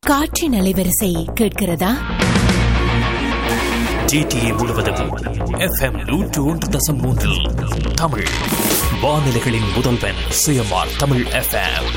காற்றின் அலைவரிசை கேட்கிறதா ஜிடிஏ முழுவதும் எஃப்எம் நூற்று ஒன்று தசம் மூன்றில் தமிழ் வானிலைகளின் முதல்வன் சுயமார் Tamil FM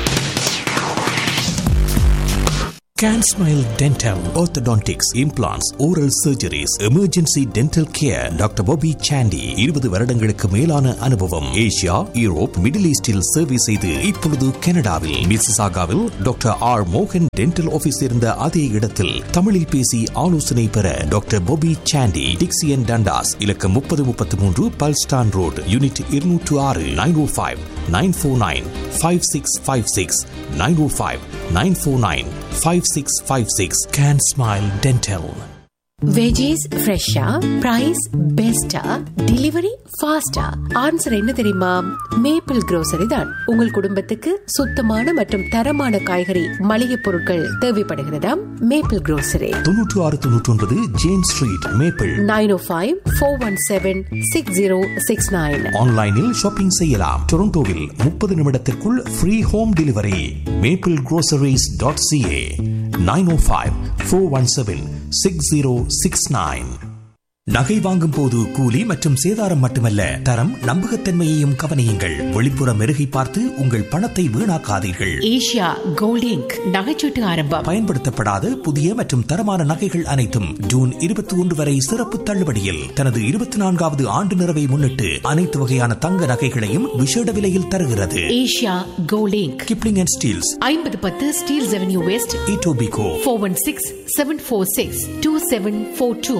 Can Smile Dental, Orthodontics, Implants, Oral Surgeries, Emergency Dental Care, doctor Bobby Sandy இருபது வருடங்களுக்கு மேலான அனுபவம் ஏசியா யூரோப் மிடில் ஈஸ்டில் சேவை செய்து இப்பொழுது கனடாவில் மிசிசாகாவில் டாக்டர் ஆர் மோகன் டென்டல் ஆபீஸ் இருந்த அதே இடத்தில் தமிழில் பேசி ஆலோசனை பெற doctor Bobby Sandy Dixie and Dundas இலக்கம் முப்பது முப்பத்தி மூன்று பல்ஸ்டான் ரோடு யூனிட் இருநூற்று ஆறு nine O five nine four nine five six five six nine O five nine four nine five six five six can smile dental veggies ஃப்ரெஷ்ஷா price பெஸ்டா delivery ஃபாஸ்டா ஆன்சர் என்ன தெரியுமா மேப்பிள் grocery தான் உங்கள் குடும்பத்துக்கு சுத்தமான மற்றும் தரமான காய்கறி மளிகை பொருட்கள் தேவைப்படுகிறதா மேப்பிள் grocery தொன்னூற்று ஆறு தொன்னூற்றி ஒன்பது James street maple nine O five four one seven six zero six nine ஆன்லைனில் ஷாப்பிங் செய்யலாம் டொரண்டோவில் முப்பது நிமிடத்திற்குள் free home delivery maple groceries dot CA nine O five four one seven six zero six nine நகை வாங்கும் போது கூலி மற்றும் சேதாரம் மட்டுமல்ல தரம் நம்பகத்தன்மையையும் கவனியுங்கள் வெளிப்புற மெருகை பார்த்து உங்கள் பணத்தை வீணாக்காதீர்கள் ஏஷியா கோல்டிங் நகைச்சீட்டு ஆரம்பம் பயன்படுத்தப்படாத புதிய மற்றும் தரமான நகைகள் அனைத்தும் ஜூன் இருபத்தி ஒன்று வரை சிறப்பு தள்ளுபடியில் தனது இருபத்தி நான்காவது ஆண்டு நிறைவை முன்னிட்டு அனைத்து வகையான தங்க நகைகளையும் விசேட விலையில் தருகிறது Asia gold in Kipling and Steeles ஐம்பது பத்து Steeles avenue west Etobicoke four one six seven four six two seven four two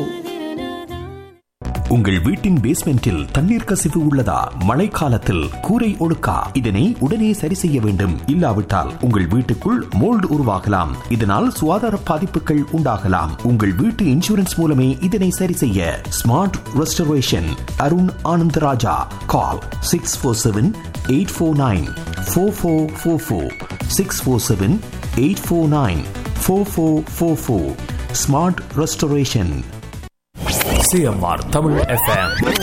உங்கள் வீட்டின் பேஸ்மெண்டில் தண்ணீர் கசிவு உள்ளதா மழைக்காலத்தில் கூரை ஒழுக்கா இதனை உடனே சரி செய்ய வேண்டும் இல்லாவிட்டால் உங்கள் வீட்டுக்குள் மோல்டு உருவாகலாம் இதனால் சுகாதார பாதிப்புகள் உண்டாகலாம் உங்கள் வீட்டு இன்சூரன்ஸ் மூலமே இதனை சரி செய்ய smart restoration Arun Anandaraja call six four seven eight four nine four four four four six four seven eight four nine four four four four smart restoration CMR Tamil FM